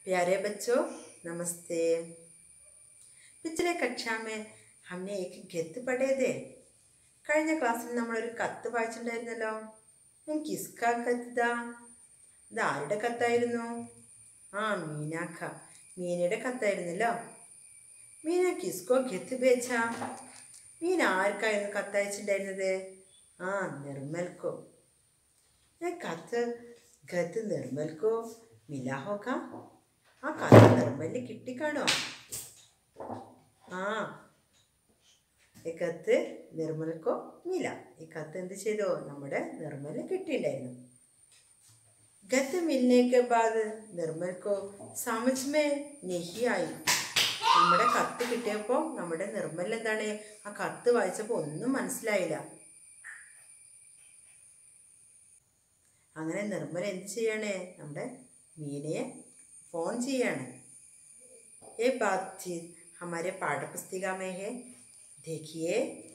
प्यारे बच्चों नमस्ते पिछले कक्षा में हमने एक गत पढ़े थे കഴിഞ്ഞ ക്ലാസ്സിൽ നമ്മളൊരു കത്ത് വായിച്ചിട്ടുണ്ടായിരുന്നല്ലോ ഞാൻ കിസ്ക കത്താ ഇത് ആരുടെ കത്തായിരുന്നു ആ മീനാക്ക മീനയുടെ കത്തായിരുന്നല്ലോ മീന കിസ്കോ ഗത്ത് ബേച്ച മീൻ ആർക്കായിരുന്നു കത്തയച്ചിട്ടുണ്ടായിരുന്നത് ആ നിർമ്മൽക്കോ ഞാൻ കത്ത് ഗത്ത് നിർമ്മൽക്കോ മിലാ ഹോക്ക ആ കത്ത് നിർമ്മലിന് കിട്ടിക്കാണോ ആ ഈ കത്ത് നിർമ്മൽക്കോ മില ഈ കത്ത് എന്ത് ചെയ്തോ നമ്മുടെ നിർമ്മലിന് കിട്ടിയിട്ടുണ്ടായിരുന്നു ഗത്ത് മിलने के बाद നിർമ്മൽ को समझ में नहीं आई നമ്മുടെ കത്ത് കിട്ടിയപ്പോൾ നമ്മുടെ നിർമ്മൽ എന്താണ് ആ കത്ത് വായിച്ചപ്പോൾ ഒന്നും മനസ്സിലായില്ല അങ്ങനെ നിർമ്മൽ എന്ത് ചെയ്യണേ നമ്മുടെ മീനയെ ഫോൺ ചെയ്യാണ് ये बातचीत हमारे पाठ्य पुस्तिका में है देखिए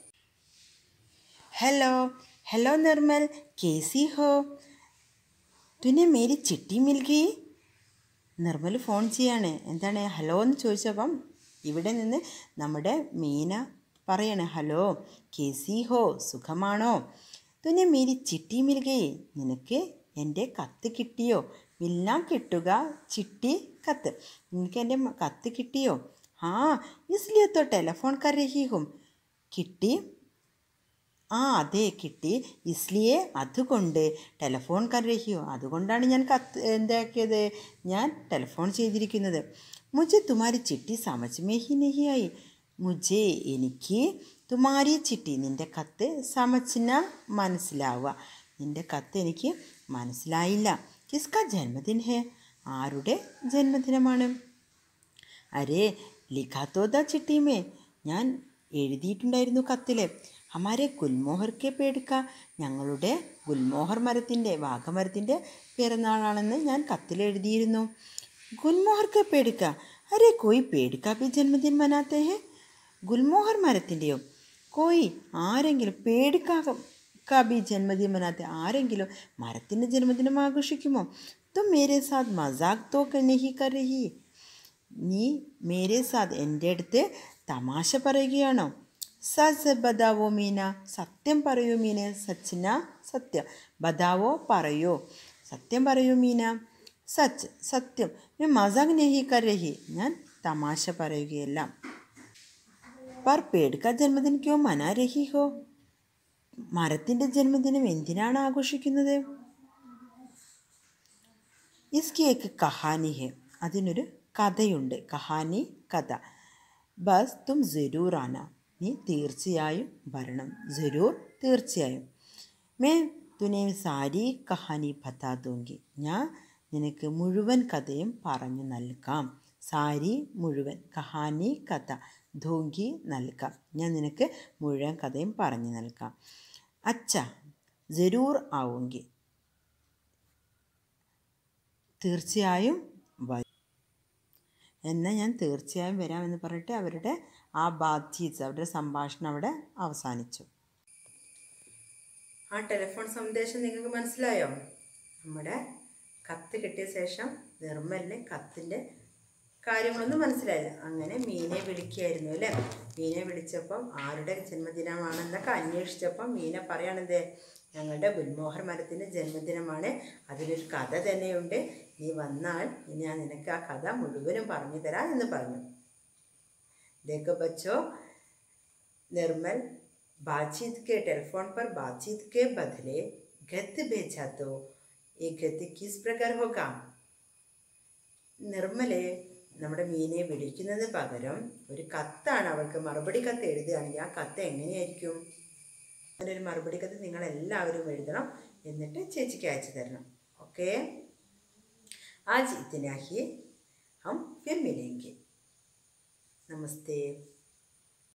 हेलो हेलो निर्मल कैसी हो तूने मेरी चिट्ठी मिल गई നിർമ്മൽ ഫോൺ ചെയ്യാണ് എന്താണ് ഹലോ എന്ന് ചോദിച്ചപ്പം ഇവിടെ നിന്ന് നമ്മുടെ മീന പറയാണ് ഹലോ കേസി ഹോ സുഖമാണോ തുന്നെ മേരി ചിട്ടി മിൽകേ നിനക്ക് എൻ്റെ കത്ത് കിട്ടിയോ മില്ല കിട്ടുക ചിട്ടി കത്ത് നിനക്ക് എൻ്റെ മ- കത്ത് കിട്ടിയോ ആ ഇസ്ലിയോ തോ ടെലഫോൺ കർ രഹി ഹും കിട്ടി ആ അതെ കിട്ടി ഇസ്ലിയെ അതുകൊണ്ട് ടെലഫോൺ കരഹിയോ അതുകൊണ്ടാണ് ഞാൻ കത്ത് എന്താക്കിയത് ഞാൻ ടെലഫോൺ ചെയ്തിരിക്കുന്നത് മുझे തുമാരി ചിട്ടി സമജ്മേ ഹി നഹി ആയി മുझे എനിക്ക് തുമാരി ചിട്ടി നിൻ്റെ കത്ത് സമച്ചിന മനസ്സിലാവുക നിൻ്റെ കത്ത് എനിക്ക് മനസ്സിലായില്ല കിസ്ക ജന്മദിൻ ഹേ ആരുടെ ജന്മദിനമാണ് അരേ ലിഖാത്തോദ ചിട്ടിമേ ഞാൻ എഴുതിയിട്ടുണ്ടായിരുന്നു കത്തിൽ ഹമാരെ ഗുൽമോഹർക്കെ പേടുക്ക ഞങ്ങളുടെ ഗുൽമോഹർ മരത്തിൻ്റെ വാഗമരത്തിൻ്റെ പിറന്നാളാണെന്ന് ഞാൻ കത്തിൽ എഴുതിയിരുന്നു ഗുൽമോഹർക്കെ പേടുക്ക അരേ കോയി പേടുക്ക ബി ജന്മദിൻ മനാത്തേ ഹേ ഗുൽമോഹർ മരത്തിൻ്റെയോ കോയി ആരെങ്കിലും പേടുക്ക കബി ജന്മദിൻ മനാത്തെ ആരെങ്കിലും മരത്തിൻ്റെ ജന്മദിനം ആഘോഷിക്കുമോ തും മേരെ സാത്ത് മസാഖ് തോ നഹി കർ രഹി നീ മേരെ സാത്ത് എൻ്റെ അടുത്ത് തമാശ പറയുകയാണോ സച്ച് ബദാവോ മീന സത്യം പറയൂ മീന സച്ചിന സത്യം ബദാവോ പറയോ സത്യം പറയൂ മീന സച്ച് സത്യം ഞാൻ മസാഖ് നെഹി കർ രഹി ഞാൻ തമാശ പറയുകയല്ല പർ പേടുക്ക ജന്മദിൻ ക്യോ മനാ രഹി ഹോ മരത്തിൻ്റെ ജന്മദിനം എന്തിനാണ് ആഘോഷിക്കുന്നത് ഇസ്കി ഏക്ക് കഹാനി ഹെ അതിനൊരു കഥയുണ്ട് കഹാനി കഥ ബസ് തും ജരൂർ ആന നീ തീർച്ചയായും വരണം ജരൂർ തീർച്ചയായും മേ തുനെ സാരി കഹാനി ബത്താ ദൂങ്കി ഞാൻ നിനക്ക് മുഴുവൻ കഥയും പറഞ്ഞു നൽകാം സാരി മുഴുവൻ കഹാനി കഥ ധൂങ്കി നൽകാം ഞാൻ നിനക്ക് മുഴുവൻ കഥയും പറഞ്ഞു നൽകാം അച്ഛ ജരൂർ ആവുങ്കി തീർച്ചയായും വരും എന്നാൽ ഞാൻ തീർച്ചയായും വരാമെന്ന് പറഞ്ഞിട്ട് അവരുടെ ആ ബാധ്യത അവരുടെ സംഭാഷണം അവിടെ അവസാനിച്ചു ആ ടെലിഫോൺ സന്ദേശം നിങ്ങൾക്ക് മനസ്സിലായോ നമ്മുടെ കത്ത് കിട്ടിയ ശേഷം നിർമ്മലിന് കത്തിൻ്റെ കാര്യങ്ങളൊന്നും മനസ്സിലായില്ല അങ്ങനെ മീനെ വിളിക്കുകയായിരുന്നു അല്ലേ മീനെ വിളിച്ചപ്പം ആരുടെ ജന്മദിനമാണെന്നൊക്കെ അന്വേഷിച്ചപ്പം മീന പറയാണെന്തേ ഞങ്ങളുടെ ഗുൽമോഹർ മരത്തിൻ്റെ ജന്മദിനമാണ് അതിലൊരു കഥ തന്നെയുണ്ട് നീ വന്നാൽ ഞാൻ നിനക്ക് ആ കഥ മുഴുവനും പറഞ്ഞു തരാം എന്ന് പറഞ്ഞു देखो बच्चों निर्मल बातचीत के टेलीफोन पर बातचीत के बदले गद्य भेजा तो ये गद्य किस प्रकार होगा നിർമ്മലെ നമ്മുടെ മീനെ വിളിക്കുന്നതിന് പകരം ഒരു കത്താണ് അവൾക്ക് മറുപടി കത്ത് എഴുതുകയാണെങ്കിൽ ആ കത്ത് എങ്ങനെയായിരിക്കും അങ്ങനെ ഒരു മറുപടി കത്ത് നിങ്ങൾ എല്ലാവരും എഴുതണം എന്നിട്ട് ചേച്ചിക്ക് അയച്ചു തരണം ഓക്കെ ആജ് ഇത്തനാ ഹി ഹം ഫിർ മിലേंगे नमस्ते